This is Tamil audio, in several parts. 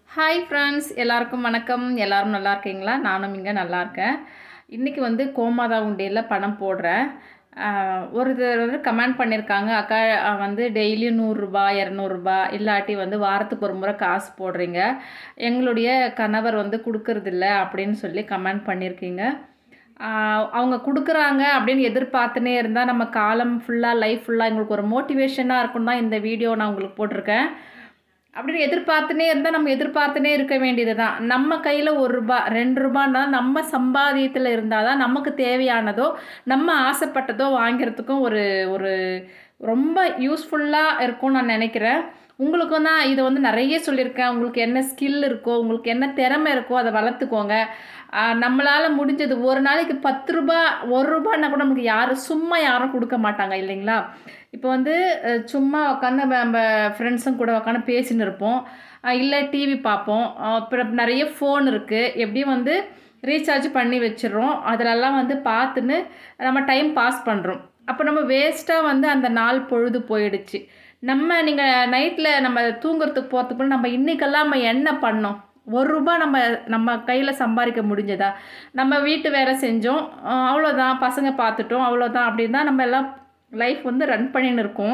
ஹாய் ஃப்ரெண்ட்ஸ் எல்லாருக்கும் வணக்கம் எல்லாரும் நல்லா இருக்கீங்களா நானும் இங்கே நல்லா இருக்கேன் இன்றைக்கி வந்து கோமாதா உண்டியலில் பணம் போடுறேன் ஆஹ் ஒருத்தர் வந்து கமெண்ட் பண்ணியிருக்காங்க அக்கா ஆஹ் வந்து டெய்லியும் நூறுரூபா இரநூறுபா இல்லாட்டி வந்து வாரத்துக்கு ஒரு முறை காசு போடுறீங்க எங்களுடைய கணவர் வந்து கொடுக்கறதில்ல அப்படின்னு சொல்லி கமெண்ட் பண்ணியிருக்கீங்க ஆஹ் அவங்க கொடுக்குறாங்க அப்படின்னு எதிர்பார்த்துனே இருந்தால் நம்ம காலம் ஃபுல்லாக லைஃப் ஃபுல்லாக எங்களுக்கு ஒரு மோட்டிவேஷனாக இருக்கும் தான் இந்த வீடியோ நான் உங்களுக்கு போட்டிருக்கேன் அப்படின்னு எதிர்பார்த்துனே இருந்தால் நம்ம எதிர்பார்த்துனே இருக்க வேண்டியது தான் நம்ம கையில் ஒரு ரூபா ரெண்டு ரூபான்னா நம்ம சம்பாதியத்தில் இருந்தால் தான் நமக்கு தேவையானதோ நம்ம ஆசைப்பட்டதோ வாங்கிறதுக்கும் ஒரு ஒரு ரொம்ப யூஸ்ஃபுல்லாக இருக்கும்னு நான் நினைக்கிறேன் உங்களுக்கும் தான் இதை வந்து நிறைய சொல்லியிருக்கேன் உங்களுக்கு என்ன ஸ்கில் இருக்கோ உங்களுக்கு என்ன திறமை இருக்கோ அதை வளர்த்துக்கோங்க நம்மளால் முடிஞ்சது ஒரு நாளைக்கு பத்து ரூபா ஒரு ரூபான்னா கூட நமக்கு யாரும் சும்மா யாரும் கொடுக்க மாட்டாங்க இல்லைங்களா இப்போ வந்து அஹ், சும்மா உட்காந்து நம்ம ஃப்ரெண்ட்ஸும் கூட உட்காந்து பேசின்னு இருப்போம் அஹ், இல்லை டிவி பார்ப்போம் அஹ், அப்புறம் நிறைய ஃபோன் இருக்குது எப்படியும் வந்து ரீசார்ஜ் பண்ணி வச்சிடுறோம் அதிலெல்லாம் வந்து பார்த்துன்னு நம்ம டைம் பாஸ் பண்ணுறோம் அப்போ நம்ம வேஸ்ட்டாக வந்து அந்த நாள் பொழுது போயிடுச்சு நம்ம நீங்கள் நைட்டில் நம்ம தூங்குறதுக்கு போகிறதுக்கு நம்ம இன்றைக்கெல்லாம் நம்ம என்ன பண்ணோம் ஒரு ரூபா நம்ம நம்ம கையில் சம்பாதிக்க முடிஞ்சதா நம்ம வீட்டு வேலை செஞ்சோம் அஹ் அவ்வளோதான் பசங்க பார்த்துட்டோம் அவ்வளோதான் அப்படின்னு தான் நம்ம எல்லாம் லைஃப் வந்து ரன் பண்ணின்னு இருக்கோம்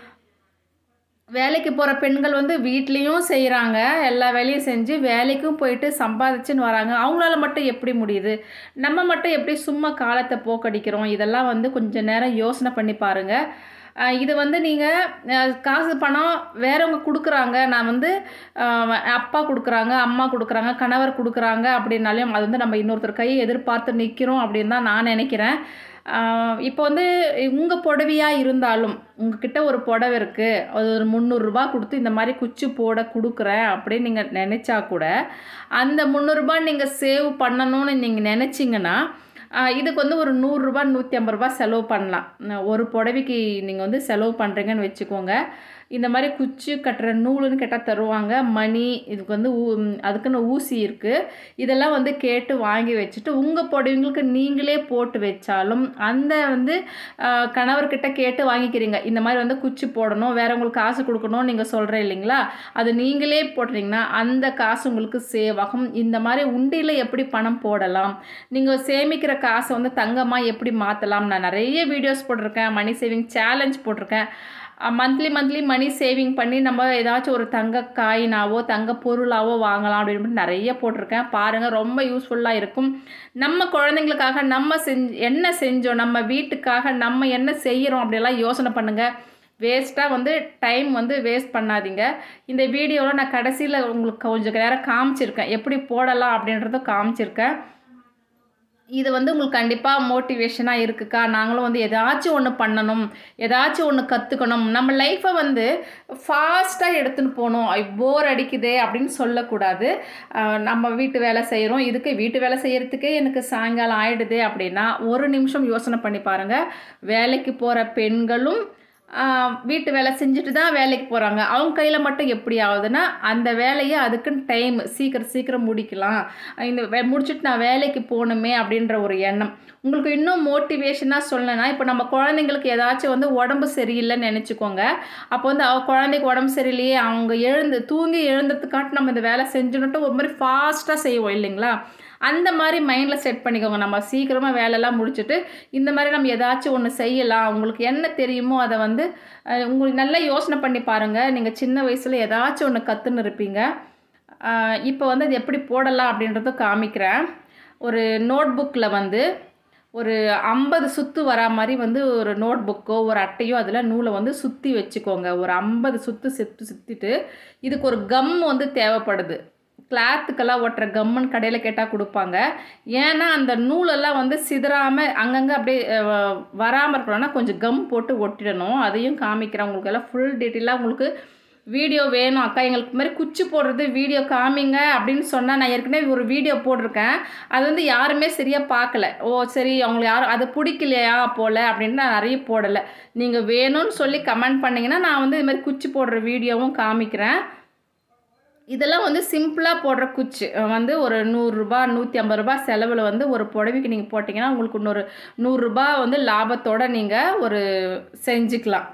வேலைக்கு போகிற பெண்கள் வந்து வீட்லேயும் செய்கிறாங்க எல்லா வேலையும் செஞ்சு வேலைக்கும் போயிட்டு சம்பாதிச்சுன்னு வராங்க அவங்களால மட்டும் எப்படி முடியுது நம்ம மட்டும் எப்படி சும்மா காலத்தை போக்கடிக்கிறோம் இதெல்லாம் வந்து கொஞ்சம் நேரம் யோசனை பண்ணி பாருங்கள் அஹ் இது வந்து நீங்கள் காசு பணம் வேறவங்க கொடுக்குறாங்க நான் வந்து அஹ், அப்பா கொடுக்குறாங்க அம்மா கொடுக்குறாங்க கணவர் கொடுக்குறாங்க அப்படின்னாலையும் அது வந்து நம்ம இன்னொருத்தர் கையை எதிர்பார்த்து நிற்கிறோம் அப்படின்னு தான் நான் நினைக்கிறேன் ஆஹ் இப்போ வந்து உங்கள் புடவையாக இருந்தாலும் உங்ககிட்ட ஒரு புடவை இருக்குது அது ஒரு முந்நூறுரூபா கொடுத்து இந்த மாதிரி குச்சி போட கொடுக்குறேன் அப்படின்னு நீங்கள் நினச்சா கூட அந்த முந்நூறுரூபா நீங்கள் சேவ் பண்ணணும்னு நீங்கள் நினச்சிங்கன்னா ஆஹ் இதுக்கு வந்து ஒரு நூறுரூபா நூற்றி ஐம்பது ரூபா செலவு பண்ணலாம் ந- ஒரு புடவைக்கு நீங்கள் வந்து செலவு பண்ணுறீங்கன்னு வச்சுக்கோங்க இந்த மாதிரி குச்சி கட்டுற நூலுன்னு கேட்டால் தருவாங்க மணி இதுக்கு வந்து ஊ ம், அதுக்குன்னு ஊசி இருக்குது இதெல்லாம் வந்து கேட்டு வாங்கி வச்சுட்டு உங்கள் புடவைங்களுக்கு நீங்களே போட்டு வச்சாலும் அந்த வந்து ஆஹ், கணவர்கிட்ட கேட்டு வாங்கிக்கிறீங்க இந்த மாதிரி வந்து குச்சி போடணும் வேற உங்களுக்கு காசு கொடுக்கணும் நீங்கள் சொல்கிறேன் இல்லைங்களா அது நீங்களே போடுறீங்கன்னா அந்த காசு உங்களுக்கு சேவ் ஆகும் இந்த மாதிரி உண்டியில் எப்படி பணம் போடலாம் நீங்கள் சேமிக்கிற காசை வந்து தங்கமாக எப்படி மாற்றலாம் நான் நிறைய வீடியோஸ் போட்டிருக்கேன் மணி சேவிங் சேலஞ்ச் போட்டிருக்கேன் மந்த்லி மந்த்லி மணி சேவிங் பண்ணி நம்ம ஏதாச்சும் ஒரு தங்க காயினாவோ தங்க பொருளாவோ வாங்கலாம் அப்படின்னு நிறைய போட்டிருக்கேன் பாருங்கள் ரொம்ப யூஸ்ஃபுல்லாக இருக்கும் நம்ம குழந்தைங்களுக்காக நம்ம செஞ்சு என்ன செஞ்சோம் நம்ம வீட்டுக்காக நம்ம என்ன செய்கிறோம் அப்படியெல்லாம் யோசனை பண்ணுங்கள் வேஸ்ட்டாக வந்து டைம் வந்து வேஸ்ட் பண்ணாதீங்க இந்த வீடியோவில் நான் கடைசியில் உங்களுக்கு கொஞ்சம் நேரம் காமிச்சிருக்கேன் எப்படி போடலாம் அப்படின்றத காமிச்சிருக்கேன் இது வந்து உங்களுக்கு கண்டிப்பாக மோட்டிவேஷனாக இருக்குக்கா நாங்களும் வந்து ஏதாச்சும் ஒன்று பண்ணணும் ஏதாச்சும் ஒன்று கற்றுக்கணும் நம்ம லைஃப்பை வந்து ஃபாஸ்ட்டாக எடுத்துன்னு போகணும் போர் அடிக்குதே அப்படின்னு சொல்லக்கூடாது ஆஹ் நம்ம வீட்டு வேலை செய்கிறோம் இதுக்கு வீட்டு வேலை செய்கிறதுக்கே எனக்கு சாயங்காலம் ஆயிடுதே அப்படின்னா ஒரு நிமிஷம் யோசனை பண்ணி பாருங்கள் வேலைக்கு போகிற பெண்களும் ஆஹ் வீட்டு வேலை செஞ்சுட்டு தான் வேலைக்கு போகிறாங்க அவங்க கையில் மட்டும் எப்படி ஆகுதுன்னா அந்த வேலையை அதுக்குன்னு டைம் சீக்கிரம் சீக்கிரம் முடிக்கலாம் இந்த வே- முடிச்சுட்டு நான் வேலைக்கு போகணுமே அப்படின்ற ஒரு எண்ணம் உங்களுக்கு இன்னும் மோட்டிவேஷனாக சொல்லணும்னா இப்போ நம்ம குழந்தைங்களுக்கு ஏதாச்சும் வந்து உடம்பு சரியில்லைன்னு நினச்சிக்கோங்க அப்போ வந்து அவ குழந்தைக்கு உடம்பு சரியில்லையே அவங்க எழுந்து தூங்கி எழுந்ததுக்காட்டு நம்ம இந்த வேலை செஞ்சுன்னுட்டு ஒரு மாதிரி ஃபாஸ்ட்டாக செய்வோம் இல்லைங்களா அந்த மாதிரி மைண்டில் செட் பண்ணிக்கோங்க நம்ம சீக்கிரமாக வேலையெல்லாம் முடிச்சுட்டு இந்த மாதிரி நம்ம ஏதாச்சும் ஒன்று செய்யலாம் உங்களுக்கு என்ன தெரியுமோ அதை வந்து அஹ், உங்களுக்கு நல்லா யோசனை பண்ணி பாருங்கள் நீங்கள் சின்ன வயசில் ஏதாச்சும் ஒன்று கற்றுன்னு இருப்பீங்க அஹ், இப்போ வந்து அது எப்படி போடலாம் அப்படின்றத காமிக்கிறேன் ஒரு நோட் புக்கில் வந்து ஒரு ஐம்பது சுத்து வரா மாதிரி வந்து ஒரு நோட் புக்கோ ஒரு அட்டையோ அதில் நூலை வந்து சுற்றி வச்சுக்கோங்க ஒரு ஐம்பது சுற்று சுற்றி சுற்றிட்டு இதுக்கு ஒரு கம் வந்து தேவைப்படுது கிளாத்துக்கெல்லாம் ஒட்டுற கம்முன்னு கடையில் கேட்டால் கொடுப்பாங்க ஏன்னா அந்த நூலெல்லாம் வந்து சிதறாமல் அங்கங்கே அப்படியே வராமல் இருக்கணும்னா கொஞ்சம் கம் போட்டு ஒட்டிடணும் அதையும் காமிக்கிறேன் உங்களுக்கு எல்லாம் ஃபுல் டீட்டெயிலாக உங்களுக்கு வீடியோ வேணும் அக்கா எங்களுக்கு மாதிரி குச்சி போடுறது வீடியோ காமிங்க அப்படின்னு சொன்னால் நான் ஏற்கனவே ஒரு வீடியோ போட்டிருக்கேன் அது வந்து யாருமே சரியாக பார்க்கல ஓ சரி அவங்களுக்கு யாரும் அது பிடிக்கலையா போல் அப்படின்னு நான் நிறைய போடலை நீங்கள் வேணும்னு சொல்லி கமெண்ட் பண்ணிங்கன்னா நான் வந்து இது மாதிரி குச்சி போடுற வீடியோவும் காமிக்கிறேன் இதெல்லாம் வந்து சிம்பிளாக போடுற குச்சி அஹ் வந்து ஒரு நூறுரூபா நூற்றி ஐம்பது ரூபா செலவில் வந்து ஒரு புடவைக்கு நீங்கள் போட்டிங்கன்னா உங்களுக்கு இன்னொரு நூறுரூபா வந்து லாபத்தோடு நீங்கள் ஒரு செஞ்சுக்கலாம்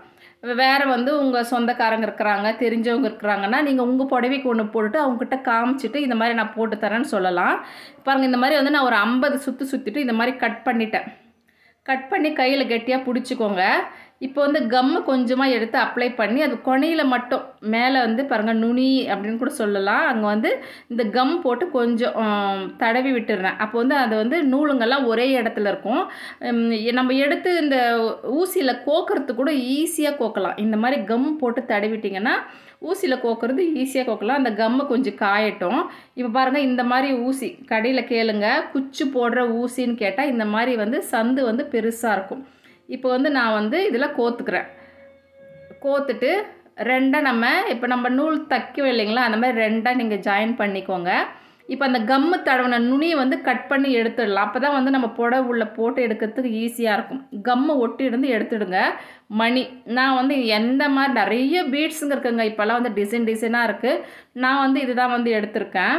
வேறு வந்து உங்கள் சொந்தக்காரங்க இருக்கிறாங்க தெரிஞ்சவங்க இருக்கிறாங்கன்னா நீங்கள் உங்கள் புடவைக்கு ஒன்று போட்டுட்டு அவங்கக்கிட்ட காமிச்சிட்டு இந்த மாதிரி நான் போட்டு தரேன்னு சொல்லலாம் பாருங்கள் இந்த மாதிரி வந்து நான் ஒரு ஐம்பது சுற்று சுற்றிட்டு இந்த மாதிரி கட் பண்ணிட்டேன் கட் பண்ணி கையில் கெட்டியாக பிடிச்சிக்கோங்க இப்போ வந்து கம்மு கொஞ்சமாக எடுத்து அப்ளை பண்ணி அது கொனையில் மட்டும் மேலே வந்து பாருங்கள் நுனி அப்படின்னு கூட சொல்லலாம் அங்கே வந்து இந்த கம் போட்டு கொஞ்சம் ஆம், தடவி விட்டுடுறேன் அப்போ வந்து அது வந்து நூலுங்கெல்லாம் ஒரே இடத்துல இருக்கும் உம், நம்ம எடுத்து இந்த ஊசியில் கோக்கறதுக்கு கூட ஈஸியாக கோக்கலாம் இந்த மாதிரி கம் போட்டு தடவிட்டிங்கன்னா ஊசியில் கோக்கிறது ஈஸியாக கோக்கலாம் அந்த கம்மு கொஞ்சம் காயட்டும் இப்போ பாருங்கள் இந்த மாதிரி ஊசி கடையில் கேளுங்க குச்சி போடுற ஊசின்னு கேட்டால் இந்த மாதிரி வந்து சந்து வந்து பெருசாக இருக்கும் இப்போ வந்து நான் வந்து இதில் கோத்துக்கிறேன் கோத்துட்டு ரெண்டாக நம்ம இப்போ நம்ம நூல் தைக்கும் இல்லைங்களா அந்த மாதிரி ரெண்டாக நீங்கள் ஜாயின் பண்ணிக்கோங்க இப்போ அந்த கம்மு தடவின நுனியை வந்து கட் பண்ணி எடுத்துடலாம் அப்போ தான் வந்து நம்ம புடவை உள்ள போட்டு எடுக்கிறதுக்கு ஈஸியாக இருக்கும் கம்மை ஒட்டி இருந்து எடுத்துடுங்க மணி நான் வந்து எந்த மாதிரி நிறைய பீட்ஸுங்க இருக்குங்க இப்போல்லாம் வந்து டிசைன் டிசைனாக இருக்குது நான் வந்து இதுதான் வந்து எடுத்திருக்கேன்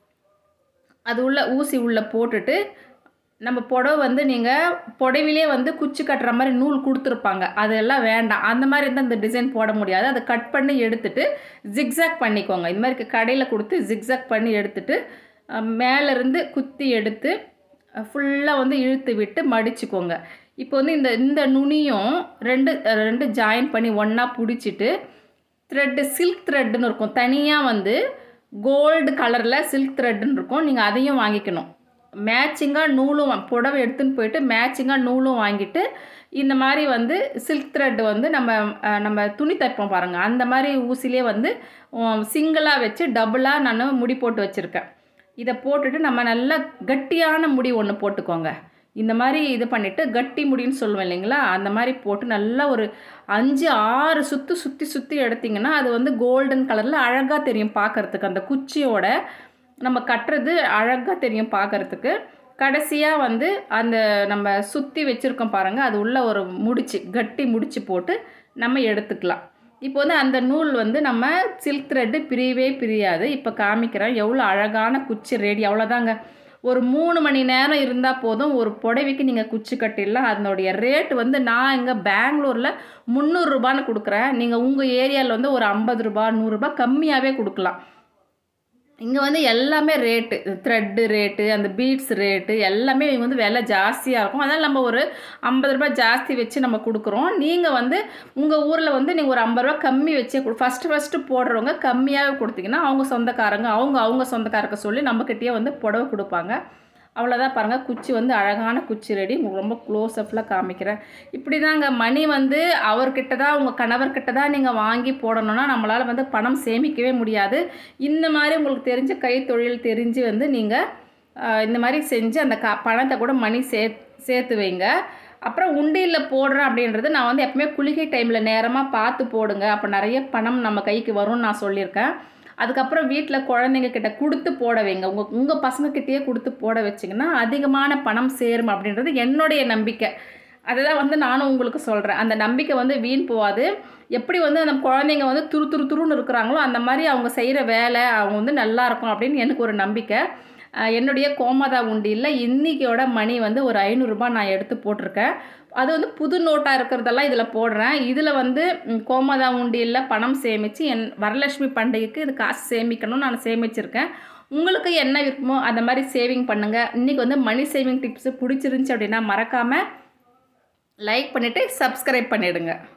அது உள்ள ஊசி உள்ளே போட்டுட்டு நம்ம புடவை வந்து நீங்கள் புடவிலே வந்து குச்சி கட்டுற மாதிரி நூல் கொடுத்துருப்பாங்க அதெல்லாம் வேண்டாம் அந்த மாதிரி இருந்தால் இந்த டிசைன் போட முடியாது அதை கட் பண்ணி எடுத்துட்டு ஜிக்ஸாக் பண்ணிக்கோங்க இந்த மாதிரி கடையில் கொடுத்து ஜிக்ஸாக் பண்ணி எடுத்துட்டு அஹ், மேலேருந்து குத்தி எடுத்து ஃபுல்லாக வந்து இழுத்து விட்டு மடிச்சுக்கோங்க இப்போ வந்து இந்த இந்த நுனியும் ரெண்டு ரெண்டு ஜாயின் பண்ணி ஒன்றா பிடிச்சிட்டு த்ரெட்டு சில்க் த்ரெட்டுன்னு இருக்கும் தனியாக வந்து கோல்டு கலரில் சில்க் த்ரெட்டுன்னு இருக்கும் நீங்கள் அதையும் வாங்கிக்கணும் மேட்சிங்காக நூலும் வா- புடவை எடுத்துன்னு போயிட்டு மேட்சிங்காக நூலும் வாங்கிட்டு இந்த மாதிரி வந்து சில்க் த்ரெட் வந்து நம்ம அஹ், நம்ம துணி தைப்போம் பாருங்கள் அந்த மாதிரி ஊசிலே வந்து சிங்கிளாக வச்சு டபுளாக நான் முடி போட்டு வச்சுருக்கேன் இதை போட்டுட்டு நம்ம நல்லா கட்டியான முடி ஒன்று போட்டுக்கோங்க இந்த மாதிரி இது பண்ணிவிட்டு கட்டி முடின்னு சொல்லுவேன் இல்லைங்களா அந்த மாதிரி போட்டு நல்லா ஒரு அஞ்சு ஆறு சுற்று சுற்றி சுற்றி எடுத்திங்கன்னா அது வந்து கோல்டன் கலரில் அழகாக தெரியும் பார்க்கறதுக்கு அந்த குச்சியோட நம்ம கட்டுறது அழகாக தெரியும் பார்க்கறதுக்கு கடைசியாக வந்து அந்த நம்ம சுற்றி வச்சுருக்கோம் பாருங்கள் அது உள்ள ஒரு முடிச்சு கட்டி முடிச்சு போட்டு நம்ம எடுத்துக்கலாம் இப்போ வந்து அந்த நூல் வந்து நம்ம சில்க் த்ரெட்டு பிரியவே பிரியாது இப்போ காமிக்கிறேன் எவ்வளோ அழகான குச்சி ரெடி அவ்வளோதாங்க ஒரு மூணு மணி நேரம் இருந்தால் போதும் ஒரு புடவைக்கு நீங்கள் குச்சி கட்டிடலாம் அதனுடைய ரேட் வந்து நான் இங்கே பெங்களூரில் முந்நூறுரூபான்னு கொடுக்குறேன் நீங்கள் உங்கள் ஏரியாவில் வந்து ஒரு ஐம்பது ரூபா நூறுரூபா கம்மியாகவே கொடுக்கலாம் இங்கே வந்து எல்லாமே ரேட்டு த்ரெட்டு ரேட்டு அந்த பீட்ஸ் ரேட்டு எல்லாமே இங்க வந்து விலை ஜாஸ்தியாக இருக்கும் அதனால் நம்ம ஒரு ஐம்பது ரூபாய் ஜாஸ்தி வச்சு நம்ம கொடுக்குறோம் நீங்கள் வந்து உங்கள் ஊரில் வந்து நீங்கள் ஒரு ஐம்பது ரூபா கம்மி வச்சே கொடு ஃபஸ்ட்டு ஃபஸ்ட்டு போடுறவங்க கம்மியாகவே கொடுத்தீங்கன்னா அவங்க சொந்தக்காரங்க அவங்க அவங்க சொந்தக்காரங்க சொல்லி நம்மக்கிட்டேயே வந்து புடவை கொடுப்பாங்க அவ்வளோதான் பாருங்கள் குச்சி வந்து அழகான குச்சி ரெடி உங்களுக்கு ரொம்ப க்ளோஸ் அப்பில் காமிக்கிறேன் இப்படி தாங்க மணி வந்து அவர்கிட்ட தான் உங்கள் கணவர்கிட்ட தான் நீங்கள் வாங்கி போடணும்னா நம்மளால் வந்து பணம் சேமிக்கவே முடியாது இந்த மாதிரி உங்களுக்கு தெரிஞ்ச கைத்தொழில் தெரிஞ்சு வந்து நீங்கள் இந்த மாதிரி செஞ்சு அந்த கா பணத்தை கூட மணி சே சேர்த்து வைங்க அப்புறம் உண்டியலில் போடுறேன் அப்படின்றது நான் வந்து எப்பவுமே குளிகை டைமில் நேரமாக பார்த்து போடுங்க அப்போ நிறைய பணம் நம்ம கைக்கு வரும்னு நான் சொல்லியிருக்கேன் அதுக்கப்புறம் வீட்டில் குழந்தைங்க கிட்ட கொடுத்து போட வைங்க உங்கள் உங்கள் பசங்கக்கிட்டேயே கொடுத்து போட வச்சிங்கன்னா அதிகமான பணம் சேரும் அப்படின்றது என்னுடைய நம்பிக்கை அதை தான் வந்து நானும் உங்களுக்கு சொல்கிறேன் அந்த நம்பிக்கை வந்து வீண் போகாது எப்படி வந்து அந்த குழந்தைங்க வந்து துரு துரு துருன்னு இருக்கிறாங்களோ அந்த மாதிரி அவங்க செய்கிற வேலை அவங்க வந்து நல்லா இருக்கும் அப்படின்னு எனக்கு ஒரு நம்பிக்கை அஹ் என்னுடைய கோமாதா உண்டியில் இன்றைக்கியோட மணி வந்து ஒரு ஐநூறுரூபா நான் எடுத்து போட்டிருக்கேன் அது வந்து புது நோட்டாக இருக்கிறதெல்லாம் இதில் போடுறேன் இதில் வந்து ம், கோமாதா உண்டியில் பணம் சேமித்து என் வரலட்சுமி பண்டிகைக்கு இது காசு சேமிக்கணும்னு நான் சேமிச்சிருக்கேன் உங்களுக்கு என்ன விருப்பமோ அந்த மாதிரி சேவிங் பண்ணுங்கள் இன்றைக்கி வந்து மணி சேவிங் டிப்ஸு பிடிச்சிருந்துச்சி அப்படின்னா மறக்காமல் லைக் பண்ணிவிட்டு சப்ஸ்கிரைப் பண்ணிவிடுங்க